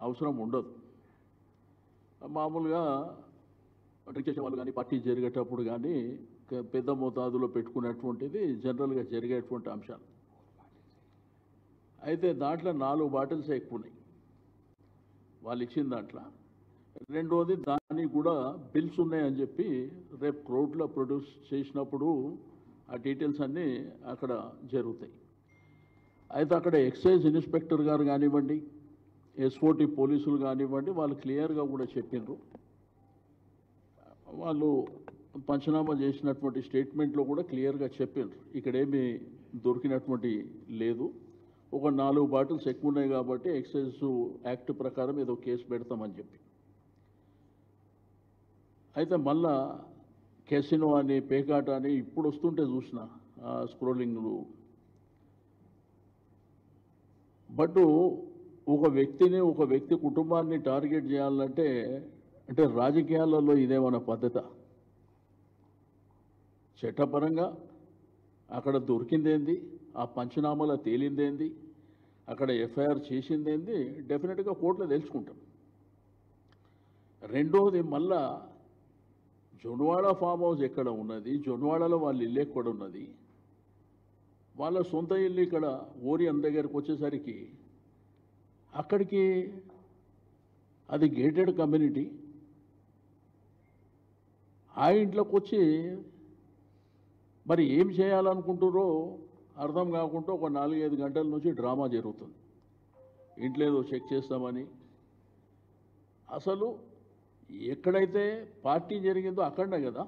అవసరం ఉండదు మామూలుగా డ్రింక్ చేసే వాళ్ళు కానీ పార్టీ జరిగేటప్పుడు కానీ క- పెద్ద మోతాదులో పెట్టుకునేటువంటిది జనరల్గా జరిగేటువంటి అంశాలు అయితే దాంట్లో నాలుగు బాటిల్స్ ఎక్కువ ఉన్నాయి వాళ్ళు ఇచ్చిన దాంట్లో రెండోది దానికి కూడా బిల్స్ ఉన్నాయని చెప్పి రేపు క్రౌడ్లో ప్రొడ్యూస్ చేసినప్పుడు ఆ డీటెయిల్స్ అన్నీ అక్కడ జరుగుతాయి అయితే అక్కడ ఎక్సైజ్ ఇన్స్పెక్టర్ గారు కానివ్వండి ఎస్ఓటి పోలీసులు కానివ్వండి వాళ్ళు క్లియర్గా కూడా చెప్పిండ్రు వాళ్ళు పంచనామా చేసినటువంటి స్టేట్మెంట్లో కూడా క్లియర్గా చెప్పిండ్రు ఇక్కడేమి దొరికినటువంటి లేదు ఒక నాలుగు బాటిల్స్ ఎక్కువ ఉన్నాయి కాబట్టి ఎక్సైజ్ యాక్ట్ ప్రకారం ఏదో కేసు పెడతామని చెప్పి అయితే మళ్ళా కెసినో అని పేకాట అని ఇప్పుడు వస్తుంటే చూసిన స్క్రోలింగ్లు బట్ ఒక వ్యక్తిని ఒక వ్యక్తి కుటుంబాన్ని టార్గెట్ చేయాలంటే అంటే రాజకీయాలలో ఇదేమన్నా పద్ధత చట్టపరంగా అక్కడ దొరికిందేంది ఆ పంచనామాలో తేలిందేంది అక్కడ ఎఫ్ఐఆర్ చేసిందేంది డెఫినెట్గా కోర్టులో తెలుసుకుంటాం రెండోది మళ్ళా జొన్వాడ ఫామ్ హౌస్ ఎక్కడ ఉన్నది జొన్వాడలో వాళ్ళ ఇల్లు ఎక్కడ ఉన్నది వాళ్ళ సొంత ఇల్లు ఇక్కడ ఓరియన్ దగ్గరకు వచ్చేసరికి అక్కడికి అది గేటెడ్ కమ్యూనిటీ ఆ ఇంట్లోకి వచ్చి మరి ఏం చేయాలనుకుంటున్నారో అర్థం కాకుండా ఒక నాలుగైదు గంటల నుంచి డ్రామా జరుగుతుంది ఇంట్లో ఏదో చెక్ చేస్తామని అసలు ఎక్కడైతే పార్టీ జరిగిందో అక్కడనే కదా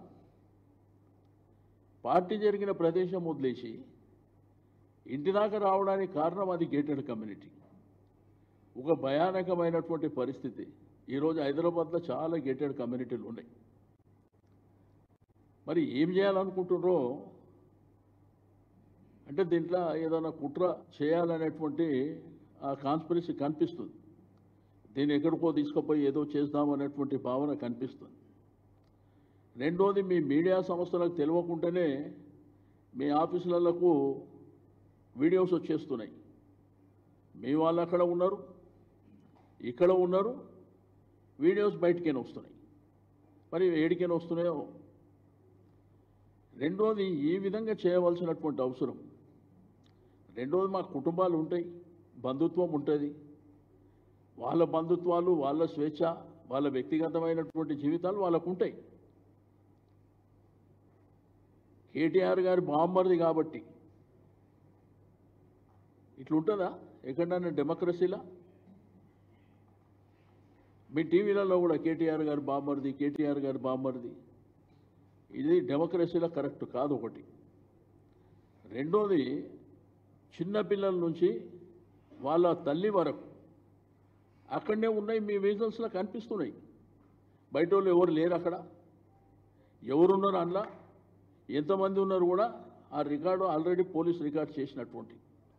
పార్టీ జరిగిన ప్రదేశం వదిలేసి ఇంటి దాకా రావడానికి కారణం అది గేటెడ్ కమ్యూనిటీ ఒక భయానకమైనటువంటి పరిస్థితి ఈరోజు హైదరాబాద్లో చాలా గేటెడ్ కమ్యూనిటీలు ఉన్నాయి మరి ఏం చేయాలనుకుంటున్నారో అంటే దీంట్లో ఏదైనా కుట్ర చేయాలనేటువంటి ఆ కాన్స్పిరసీ కనిపిస్తుంది దీన్ని ఎక్కడికో తీసుకుపోయి ఏదో చేద్దామనేటువంటి భావన కనిపిస్తుంది రెండోది మీ మీడియా సంస్థలకు తెలియకుండానే మీ ఆఫీసులకు వీడియోస్ వచ్చేస్తున్నాయి మీ వాళ్ళు అక్కడ ఉన్నారు ఇక్కడ ఉన్నారు వీడియోస్ బయటికైనా వస్తున్నాయి మరి ఏడికైనా వస్తున్నాయో రెండోది ఈ విధంగా చేయవలసినటువంటి అవసరం రెండోది మా కుటుంబాలు ఉంటాయి బంధుత్వం ఉంటుంది వాళ్ళ బంధుత్వాలు వాళ్ళ స్వేచ్ఛ వాళ్ళ వ్యక్తిగతమైనటువంటి జీవితాలు వాళ్ళకు ఉంటాయి కేటీఆర్ గారి బామ్మరిది కాబట్టి ఇట్లుంటుందా ఎక్కడన్నా డెమోక్రసీలా మీ టీవీలలో కూడా కేటీఆర్ గారి బామ్మరిది కేటీఆర్ గారి బామ్మరిది ఇది డెమోక్రసీలో కరెక్ట్ కాదు ఒకటి రెండోది చిన్నపిల్లల నుంచి వాళ్ళ తల్లి వరకు అక్కడనే ఉన్నాయి మీ విజువల్స్లో కనిపిస్తున్నాయి బయట వాళ్ళు ఎవరు లేరు అక్కడ ఎవరున్నారు అందులో ఎంతమంది ఉన్నారు కూడా ఆ రికార్డు ఆల్రెడీ పోలీస్ రికార్డ్ చేసినటువంటి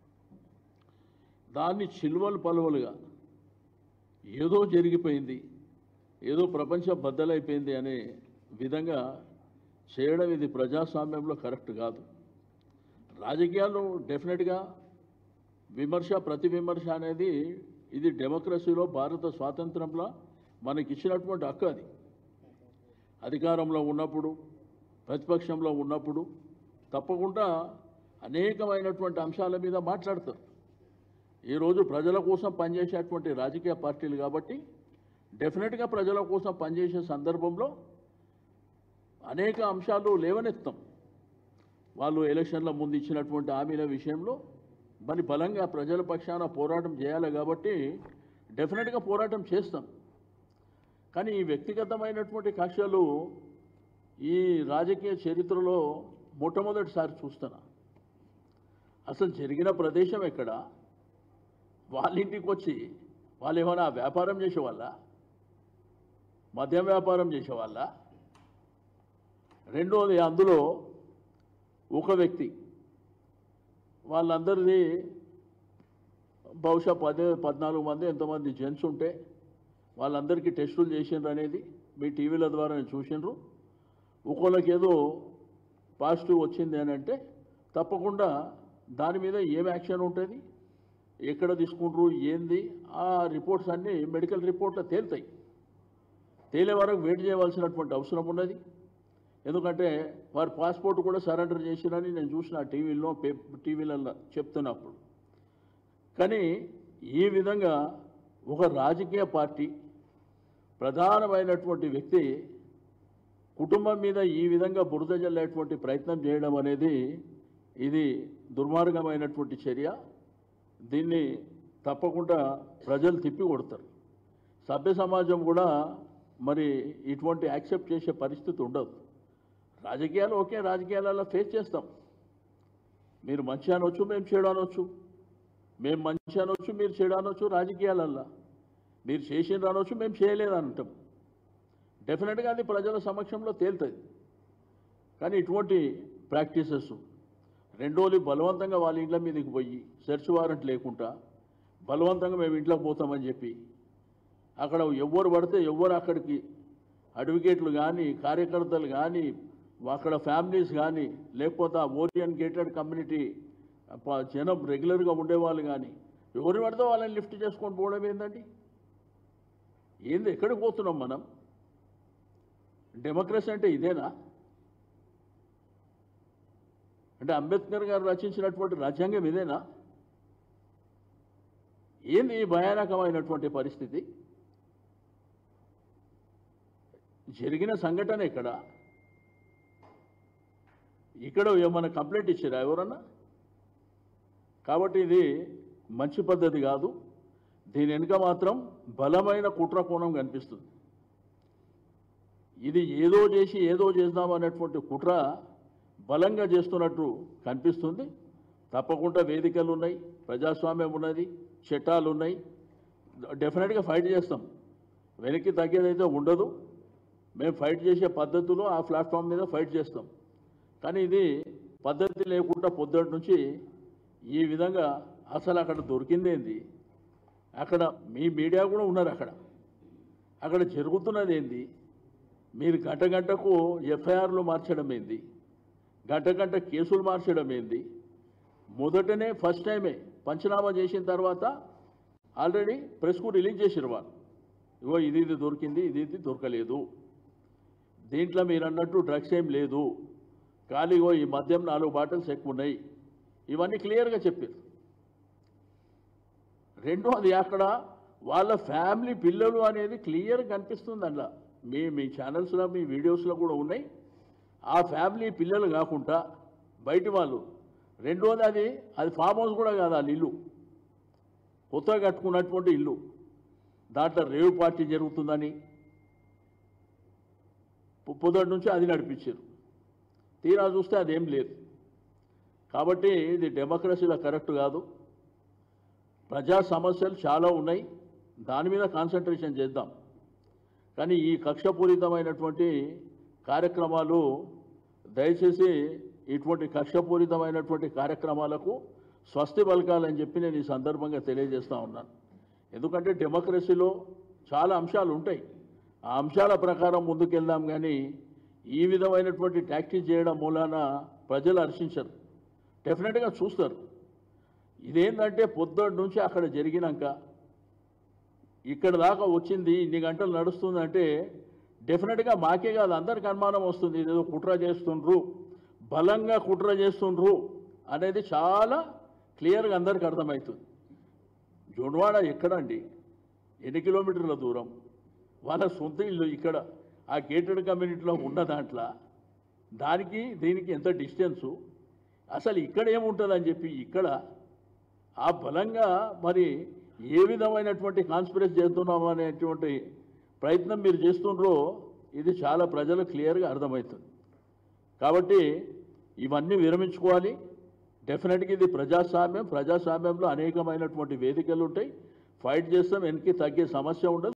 దాన్ని చిల్వలు పలువలుగా ఏదో జరిగిపోయింది ఏదో ప్రపంచం బద్దలైపోయింది అనే విధంగా చేయడం ఇది ప్రజాస్వామ్యంలో కరెక్ట్ కాదు రాజకీయాల్లో డెఫినెట్గా విమర్శ ప్రతి విమర్శ అనేది ఇది డెమోక్రసీలో భారత స్వాతంత్రంలో మనకి ఇచ్చినటువంటి హక్కు అది అధికారంలో ఉన్నప్పుడు ప్రతిపక్షంలో ఉన్నప్పుడు తప్పకుండా అనేకమైనటువంటి అంశాల మీద మాట్లాడతారు ఈరోజు ప్రజల కోసం పనిచేసేటువంటి రాజకీయ పార్టీలు కాబట్టి డెఫినెట్గా ప్రజల కోసం పనిచేసే సందర్భంలో అనేక అంశాలు లేవనెత్తాం వాళ్ళు ఎలక్షన్ల ముందు ఇచ్చినటువంటి హామీల విషయంలో మరి బలంగా ప్రజల పక్షాన పోరాటం చేయాలి కాబట్టి డెఫినెట్గా పోరాటం చేస్తాం కానీ ఈ వ్యక్తిగతమైనటువంటి కక్షలు ఈ రాజకీయ చరిత్రలో మొట్టమొదటిసారి చూస్తున్నా అసలు జరిగిన ప్రదేశం ఎక్కడ వాళ్ళ ఇంటికి వచ్చి వాళ్ళు ఏమైనా వ్యాపారం చేసేవాళ్ళ మద్యం వ్యాపారం చేసేవాళ్ళ రెండోది అందులో ఒక వ్యక్తి వాళ్ళందరిది బహుశా పదే పద్నాలుగు మంది ఎంతమంది జెంట్స్ ఉంటే వాళ్ళందరికీ టెస్టులు చేసిండ్రు అనేది మీ టీవీల ద్వారా చూసిండ్రు ఒకళ్ళకి ఏదో పాజిటివ్ వచ్చింది అని అంటే తప్పకుండా దాని మీద ఏం యాక్షన్ ఉంటుంది ఎక్కడ తీసుకుంటారు ఏంది ఆ రిపోర్ట్స్ అన్నీ మెడికల్ రిపోర్ట్లో తేలుతాయి తేలే వరకు వెయిట్ చేయవలసినటువంటి అవసరం ఉన్నది ఎందుకంటే వారి పాస్పోర్ట్ కూడా సరెండర్ చేసిరని నేను చూసిన టీవీలో పే టీవీలలో చెప్తున్నప్పుడు కానీ ఈ విధంగా ఒక రాజకీయ పార్టీ ప్రధానమైనటువంటి వ్యక్తి కుటుంబం మీద ఈ విధంగా బురద జల్లేటువంటి ప్రయత్నం చేయడం అనేది ఇది దుర్మార్గమైనటువంటి చర్య దీన్ని తప్పకుండా ప్రజలు తిప్పి కొడతారు సభ్య సమాజం కూడా మరి ఇటువంటి యాక్సెప్ట్ చేసే పరిస్థితి ఉండదు రాజకీయాలు ఓకే రాజకీయాలలో ఫేస్ చేస్తాం మీరు మంచి అనొచ్చు మేము చెడు అనొచ్చు మేము మంచి అనొచ్చు మీరు చెడు అనొచ్చు రాజకీయాలల్లో మీరు చేసిండ్రు అనొచ్చు మేము చేయలేదు అంటాం డెఫినెట్గా అది ప్రజల సమక్షంలో తేలుతుంది కానీ ఇటువంటి ప్రాక్టీసెస్ రెండోది బలవంతంగా వాళ్ళ ఇంట్ల మీదకి పోయి సెర్చ్ వారెంట్ లేకుండా బలవంతంగా మేము ఇంట్లోకి పోతామని చెప్పి అక్కడ ఎవ్వరు పడితే ఎవ్వరు అక్కడికి అడ్వకేట్లు కానీ కార్యకర్తలు కానీ అక్కడ ఫ్యామిలీస్ కానీ లేకపోతే ఆ ఓరియన్ గేటెడ్ కమ్యూనిటీ ప- జనం రెగ్యులర్గా ఉండేవాళ్ళు కానీ ఎవరిని పడితే వాళ్ళని లిఫ్ట్ చేసుకొని పోవడం ఏందండి ఏంది ఎక్కడికి పోతున్నాం మనం డెమోక్రసీ అంటే ఇదేనా అంటే అంబేద్కర్ గారు రచించినటువంటి రాజ్యాంగం ఇదేనా ఏంది ఈ భయానకమైనటువంటి పరిస్థితి జరిగిన సంఘటన ఇక్కడ ఇక్కడ ఏమైనా కంప్లైంట్ ఇచ్చారా ఎవరన్నా కాబట్టి ఇది మంచి పద్ధతి కాదు దీని వెనుక మాత్రం బలమైన కుట్ర కోణం కనిపిస్తుంది ఇది ఏదో చేసి ఏదో చేద్దామనేటువంటి కుట్ర బలంగా చేస్తున్నట్టు కనిపిస్తుంది తప్పకుండా వేదికలు ఉన్నాయి ప్రజాస్వామ్యం ఉన్నది చట్టాలు ఉన్నాయి డెఫినెట్గా ఫైట్ చేస్తాం వెనక్కి తగ్గేదైతే ఉండదు మేము ఫైట్ చేసే పద్ధతిలో ఆ ప్లాట్ఫామ్ మీద ఫైట్ చేస్తాం కానీ ఇది పద్ధతి లేకుండా పొద్దుటి నుంచి ఈ విధంగా అసలు అక్కడ దొరికిందేంది అక్కడ మీ మీడియా కూడా ఉన్నారు అక్కడ అక్కడ జరుగుతున్నది ఏంది మీరు గంట గంటకు ఎఫ్ఐఆర్లు మార్చడం ఏంది గంట గంట కేసులు మార్చడం ఏంది మొదటనే ఫస్ట్ టైమే పంచనామా చేసిన తర్వాత ఆల్రెడీ ప్రెస్కు రిలీజ్ చేసారు వాళ్ళు ఇగో ఇది ఇది దొరికింది ఇది ఇది దొరకలేదు దీంట్లో మీరు అన్నట్టు డ్రగ్స్ ఏం లేదు ఖాళీగో ఈ మద్యం నాలుగు బాటిల్స్ ఎక్కువ ఉన్నాయి ఇవన్నీ క్లియర్గా చెప్పారు రెండోది అక్కడ వాళ్ళ ఫ్యామిలీ పిల్లలు అనేది క్లియర్గా కనిపిస్తుంది అందులో మీ మీ ఛానల్స్లో మీ వీడియోస్లో కూడా ఉన్నాయి ఆ ఫ్యామిలీ పిల్లలు కాకుండా బయటి వాళ్ళు రెండోది అది అది ఫామ్ హౌస్ కూడా కాదు వాళ్ళ ఇల్లు కొత్తగా కట్టుకున్నటువంటి ఇల్లు దాంట్లో రేవ్ పార్టీ జరుగుతుందని పొ- పొద్దుటి నుంచి అది నడిపించారు తీరా చూస్తే అదేం లేదు కాబట్టి ఇది డెమోక్రసీలో కరెక్ట్ కాదు ప్రజా సమస్యలు చాలా ఉన్నాయి దాని మీద కాన్సన్ట్రేషన్ చేద్దాం కానీ ఈ కక్షపూరితమైనటువంటి కార్యక్రమాలు దయచేసి ఇటువంటి కక్షపూరితమైనటువంటి కార్యక్రమాలకు స్వస్తి పలకాలని చెప్పి నేను ఈ సందర్భంగా తెలియజేస్తా ఉన్నాను ఎందుకంటే డెమోక్రసీలో చాలా అంశాలు ఉంటాయి ఆ అంశాల ప్రకారం ముందుకెళ్దాం కానీ ఈ విధమైనటువంటి టాక్టిక్ చేయడం మూలాన ప్రజలు హర్షించరు డెఫినెట్గా చూస్తారు ఇదేంటంటే పొద్దుటి నుంచి అక్కడ జరిగినాక ఇక్కడ దాకా వచ్చింది ఇన్ని గంటలు నడుస్తుందంటే డెఫినెట్గా మాకే కాదు అందరికి అనుమానం వస్తుంది ఇదేదో కుట్ర చేస్తుండ్రు బలంగా కుట్ర చేస్తుండ్రు అనేది చాలా క్లియర్గా అందరికి అర్థమవుతుంది జొన్వాడ ఎక్కడండి ఎన్ని కిలోమీటర్ల దూరం వాళ్ళ సొంత ఇల్లు ఇక్కడ ఆ గేటెడ్ కమ్యూనిటీలో ఉన్న దాంట్లో దానికి దీనికి ఎంత డిస్టెన్సు అసలు ఇక్కడ ఏముంటుందని చెప్పి ఇక్కడ ఆ బలంగా మరి ఏ విధమైనటువంటి కాన్స్పిరస్ చేస్తున్నాం అనేటువంటి ప్రయత్నం మీరు చేస్తుండ్రో ఇది చాలా ప్రజలకు క్లియర్గా అర్థమవుతుంది కాబట్టి ఇవన్నీ విరమించుకోవాలి డెఫినెట్గా ఇది ప్రజాస్వామ్యం ప్రజాస్వామ్యంలో అనేకమైనటువంటి వేదికలు ఉంటాయి ఫైట్ చేస్తాం వెనక్కి తగ్గే సమస్య ఉండదు